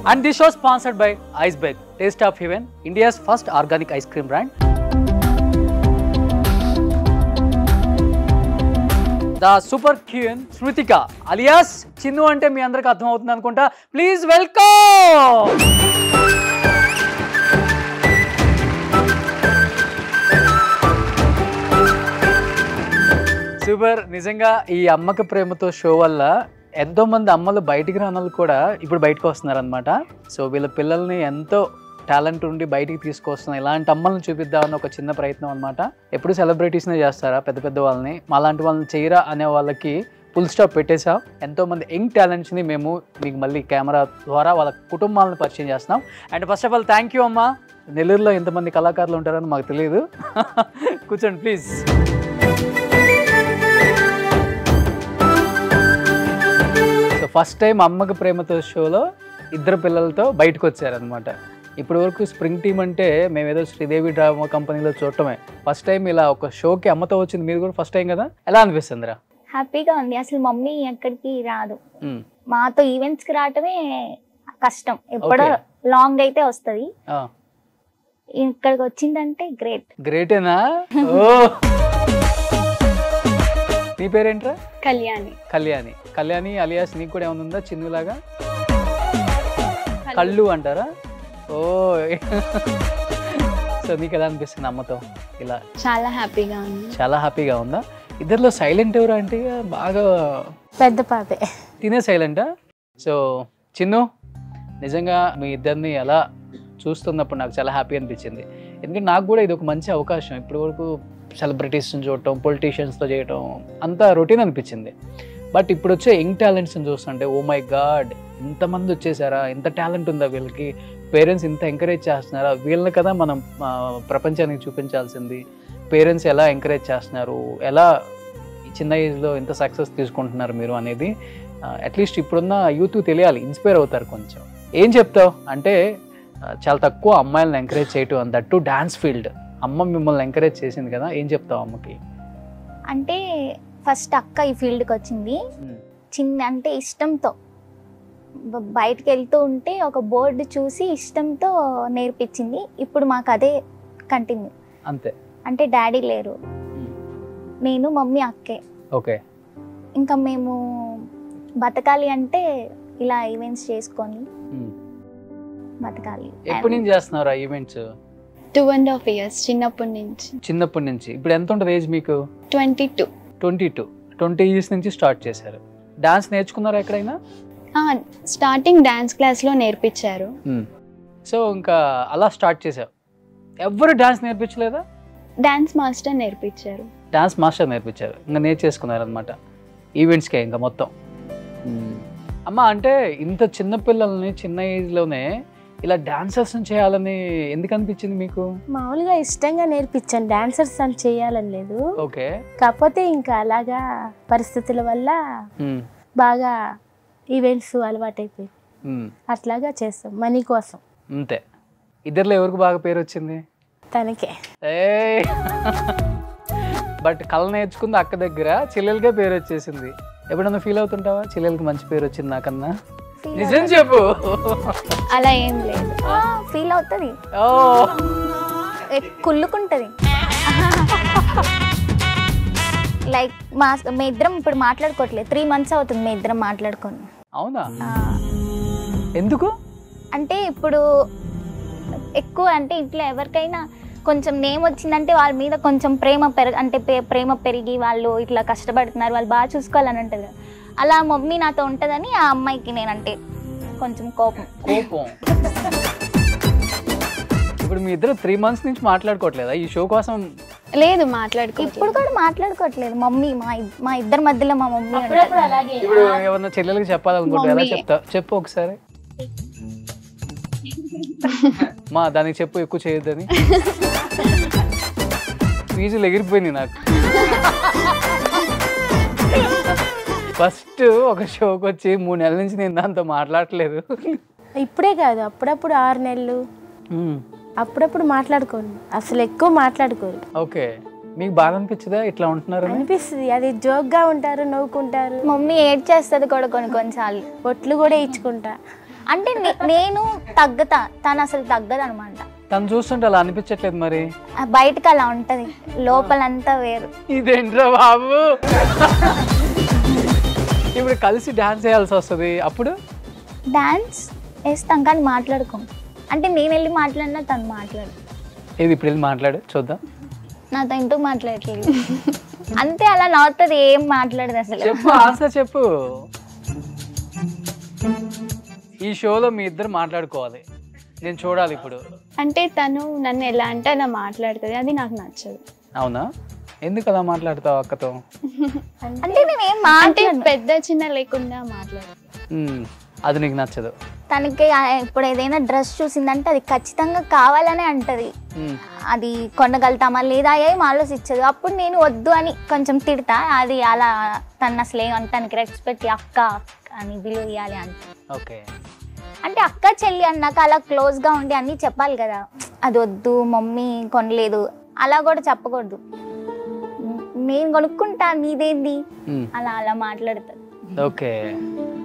And this show sponsored by ice bag taste of heaven India's first organic ice cream brand the super queen Smruthika alias Chinnu అంటే మీ అందరికి అర్థమవుతుంది అనుకుంటా please welcome super నిజంగా ఈ అమ్మకి ప్రేమతో షో వల్ల ఎంతో మంది అమ్మలు బయటికి రాని వాళ్ళు కూడా ఇప్పుడు బయటకు వస్తున్నారు అనమాట సో వీళ్ళ పిల్లల్ని ఎంతో టాలెంట్ ఉండి బయటికి తీసుకొస్తున్నారు ఇలాంటి అమ్మల్ని చూపిద్దామని ఒక చిన్న ప్రయత్నం అనమాట ఎప్పుడు సెలబ్రిటీస్నే చేస్తారా పెద్ద పెద్ద వాళ్ళని మాలాంటి వాళ్ళని చేయరా అనే వాళ్ళకి ఫుల్ స్టాప్ పెట్టేసాం ఎంతో మంది యంగ్ టాలెంట్స్ని మేము మీకు మళ్ళీ కెమెరా ద్వారా వాళ్ళ కుటుంబాలను పరిచయం చేస్తున్నాం and first of all thank you అమ్మా నెల్లూరులో ఎంతమంది కళాకారులు ఉంటారని మాకు తెలియదు కూర్చోండి ప్లీజ్ సో ఫస్ట్ టైం అమ్మకి ప్రేమతో షోలో ఇద్దరు పిల్లలతో బయటకు వచ్చారనమాట ఇప్పటి వరకు స్ప్రింగ్ టీమ్ అంటే మేము ఏదో శ్రీదేవి డ్రామా కంపెనీలో చూడటమే ఫస్ట్ టైం ఇలా ఒక షోకి అమ్మతో వచ్చింది మీరు కూడా ఫస్ట్ టైం కదా ఎలా అనిపిస్తుందిరా హ్యాపీగా ఉంది అసలు మమ్మీ ఎక్కడికి రాదు ఉమ్, మాతో ఈవెంట్స్ కి రావటమే కష్టం ఎప్పుడో Okay. లాంగ్ అయితే వస్తది ఆ, ఇక్కడికి వచ్చిందంటే గ్రేట్ గ్రేటేనా ఓ నీ పేరేంట్రా కళ్యాణి కళ్యాణి కళ్యాణి అలియాస్ నీకు కూడా ఏమైనా ఉందా చిన్నులాగా కళ్ళు అంటారా ఓ సో నీకు ఎలా అనిపిస్తుంది అమ్మతో ఇలా చాలా హ్యాపీగా ఉంది చాలా హ్యాపీగా ఉందా ఇద్దరిలో సైలెంట్ ఎవరు అంటే బాగా పెద్ద పాపే తినే సైలెంటా సో చిన్ను నిజంగా మీ ఇద్దరిని ఎలా చూస్తున్నప్పుడు నాకు చాలా హ్యాపీ అనిపించింది ఎందుకంటే నాకు కూడా ఇది ఒక మంచి అవకాశం ఇప్పటి వరకు సెలబ్రిటీస్ని చూడటం పొలిటీషియన్స్తో చేయటం అంతా రొటీన్ అనిపించింది బట్ ఇప్పుడు వచ్చే యంగ్ టాలెంట్స్ని చూస్తుంటే ఓ మై గాడ్ ఇంతమంది వచ్చేసారా ఇంత టాలెంట్ ఉందా వీళ్ళకి పేరెంట్స్ ఇంత ఎంకరేజ్ చేస్తున్నారా వీళ్ళని కదా మనం ఆ, ప్రపంచానికి చూపించాల్సింది పేరెంట్స్ ఎలా ఎంకరేజ్ చేస్తున్నారు ఎలా ఈ చిన్న ఏజ్లో ఇంత సక్సెస్ తీసుకుంటున్నారు మీరు అనేది అట్లీస్ట్ ఇప్పుడున్న యూత్ తెలియాలి ఇన్స్పైర్ అవుతారు కొంచెం ఏం చెప్తావు అంటే ఆ, చాలా తక్కువ అమ్మాయిలను ఎంకరేజ్ చేయటం అని దట్టు డాన్స్ ఫీల్డ్ అమ్మ మిమ్మల్ని ఎంకరేజ్ చేసింది కదా ఏం చెప్తావు అమ్మకి అంటే ఫస్ట్ అక్క ఈ ఫీల్డ్కి వచ్చింది చిన్న అంటే ఇష్టంతో బ- బయటికి వెళ్తూ ఉంటే ఒక బోర్డు చూసి ఇష్టంతో నేర్పించింది ఇప్పుడు మాకు అదే కంటిన్యూ అంతే అంటే డాడీ లేరు నేను మమ్మీ అక్కే ఓకే ఇంకా మేము బతకాలి అంటే ఇలా ఈవెంట్స్ చేసుకొని బతకాలి ఎప్పటి నుంచి చేస్తున్నారు ఆ events two and half years చిన్నప్పటి నుంచి చిన్నప్పటి నుంచి ఇప్పుడు ఎంత ఉంటుంది ఏజ్ మీకు twenty two twenty two twenty years నుంచి స్టార్ట్ చేశారు డాన్స్ నేర్చుకున్నారా ఎక్కడైనా స్టార్టింగ్ డాన్స్ క్లాస్లో నేర్పించారు సో ఇంకా అలా స్టార్ట్ చేసావు ఎవరు డాన్స్ నేర్పించలేదా డాన్స్ మాస్టర్ నేర్పించారు డాన్స్ మాస్టర్ నేర్పించారు ఇంకా నేర్చేసుకున్నారు అనమాట ఈవెంట్స్కే ఇంకా మొత్తం మ్మ్. అమ్మ అంటే ఇంత చిన్న పిల్లల్ని చిన్న ఏజ్లోనే ఇలా డాన్సర్స్ చేయాలని ఎందుకు అనిపించింది మీకు మామూలుగా ఇష్టంగా నేర్పించాను డాన్సర్స్ అని చేయాలని లేదు ఓకే కాకపోతే ఇంకా అలాగా పరిస్థితుల వల్ల మ్మ్. బాగా ఈవెంట్స్ అలవాటైపోయి మ్మ్. అట్లాగా చేస్తాం మనీ కోసం అంతే ఇద్దరిలో ఎవరికి బాగా పేరు వచ్చింది తనకే ఏ బట్ కళ నేర్చుకుంది అక్క దగ్గర చెల్లెలకే పేరు వచ్చేసింది ఎప్పుడన్నా ఫీల్ అవుతుంటావా చెల్లెలకి మంచి పేరు వచ్చింది నాకన్నా నిజం చెప్పు అలా ఏం లేదు ఫీల్ అవుతుంది ఓ ఎ- కుళ్ళుకుంటది లైక్ మా మీ ఇద్దరం ఇప్పుడు మాట్లాడుకోవట్లేదు త్రీ మంత్స్ అవుతుంది మీ ఇద్దరం మాట్లాడుకొని అవునా ఆ, ఎందుకు అంటే ఇప్పుడు ఎక్కువ అంటే ఇంట్లో ఎవరికైనా కొంచెం నేమ్ వచ్చిందంటే వాళ్ళ మీద కొంచెం ప్రేమ పెరగ అంటే పే- ప్రేమ పెరిగి వాళ్ళు ఇట్లా కష్టపడుతున్నారు వాళ్ళు బాగా చూసుకోవాలని ఉంటుంది కదా. అలా మమ్మీ నాతో ఉంటుందని ఆ అమ్మాయికి నేనంటే కొంచెం కోపం కోపం ఇప్పుడు మీ ఇద్దరు త్రీ మంత్స్ నుంచి మాట్లాడుకోవట్లేదా ఈ షో కోసం లేదు మాట్లాడుకో ఇప్పుడు కూడా మాట్లాడుకోవట్లేదు మమ్మీ మా ఇద్- మా ఇద్దరి మధ్యలో మా మమ్మీ ఉంటుంది. ఇప్పుడు ఏమన్నా చెల్లెలకి చెప్పాలనుకుంటే ఎలా మమ్మీ. చెప్తా చెప్పు ఒకసారి మా దానికి చెప్పు ఎక్కువ చేయొద్దని ఫీజులు ఎగిరిపోయింది నాకు ఫస్ట్ ఒక షోకి వచ్చి మూడు నెలల నుంచి నేను దాంతో మాట్లాడట్లేదు ఇప్పుడే కాదు అప్పుడప్పుడు ఆరు నెలలు అప్పుడప్పుడు మాట్లాడుకోరు అసలు ఎక్కువ మాట్లాడుకోరు ఓకే మీకు బాధ అనిపించదా ఇట్లా ఉంటున్నారని అనిపిస్తుంది అది జోక్గా ఉంటారు నవ్వుకుంటారు మమ్మీ ఏడ్ చేస్తుంది కూడా కొన్ని కొన్నిసార్లు ఒట్లు కూడా ఇచ్చుకుంటా అంటే నే- నేను తగ్గతా తను అసలు తగ్గదు అనమాట తను చూస్తుంటే అలా అనిపించట్లేదు మరి బయటకు అలా ఉంటది లోపలంతా వేరు ఇదేంట్రా బాబు ఇప్పుడు కలిసి డాన్స్ చేయాల్సి వస్తుంది అప్పుడు డాన్స్ వేస్తాం కానీ మాట్లాడుకోం అంటే నేను వెళ్ళి మాట్లాడినా తను మాట్లాడు ఏది ఇప్పుడు వెళ్ళి మాట్లాడు చూద్దాం నాతో ఎందుకు మాట్లాడట్లేదు అంతే అలా నవ్వుతుంది ఏం మాట్లాడదు అసలు చెప్పు ఆన్సర్ చెప్పు ఈ షోలో మీ ఇద్దరు మాట్లాడుకోవాలి నేను చూడాలి ఇప్పుడు అంటే తను నన్ను ఎలా అంటే అలా మాట్లాడుతుంది అది నాకు నచ్చదు అవునా ఎందుకు అలా మాట్లాడతావు అక్కతో అంటే నేను ఏం అంటే మాట్లాడను పెద్ద చిన్న లేకుండా మాట్లాడు ఉమ్, అది నీకు నచ్చదు తనకి ఆ ఇప్పుడు ఏదైనా డ్రెస్ చూసిందంటే అది ఖచ్చితంగా కావాలనే అంటది ఉమ్, అది కొనగలుగుతామా లేదా ఏం ఆలోచించదు అప్పుడు నేను వద్దు అని కొంచెం తిడతా అది అలా తను అసలు ఏం తనకి రెస్పెక్ట్ అక్క అని విలువ ఇవ్వాలి అంట ఓకే అంటే అక్క చెల్లి అన్నాక అలా క్లోజ్గా ఉండి అన్నీ చెప్పాలి కదా అది వద్దు మమ్మీ కొనలేదు అలా కూడా చెప్పకూడదు నేను కొనుక్కుంటా నీదేంది ఉమ్, అలా అలా మాట్లాడుతుంది ఓకే